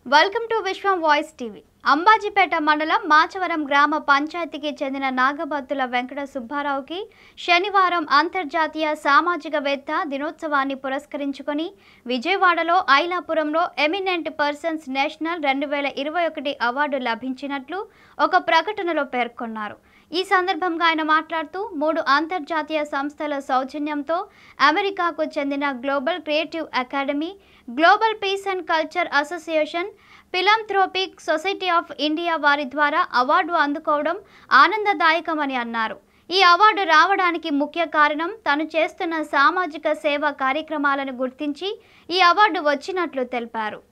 welcome to Viswam voice TV Ambajipeta మండలం మాచవరం గ్రామ పంచాయతీకి చెందిన నాగబత్తుల వెంకట సుబ్బారావుకి శనివారం అంతర్జాతీయ సామాజికవేత్త దినోత్సవాన్ని పురస్కరించుకొని విజయవాడలో ఐలాపురంలో ఎమినెంట్ పర్సన్స్ నేషనల్ రెండు వేల ఇరవై ఒకటి అవార్డు లభించినట్లు ఒక ప్రకటనలో పేర్కొన్నారు ఈ సందర్భంగా ఆయన మాట్లాడుతూ మూడు అంతర్జాతీయ సంస్థల సౌజన్యంతో అమెరికాకు చెందిన global creative academy global peace and culture association philanthropic society of India వారి ద్వారా అవార్డు అందుకోవడం ఆనందదాయకమని అన్నారు ఈ అవార్డు రావడానికి ముఖ్య కారణం తను చేస్తున్న సామాజిక సేవా కార్యక్రమాలను గుర్తించి ఈ అవార్డు వచ్చినట్లు తెలిపారు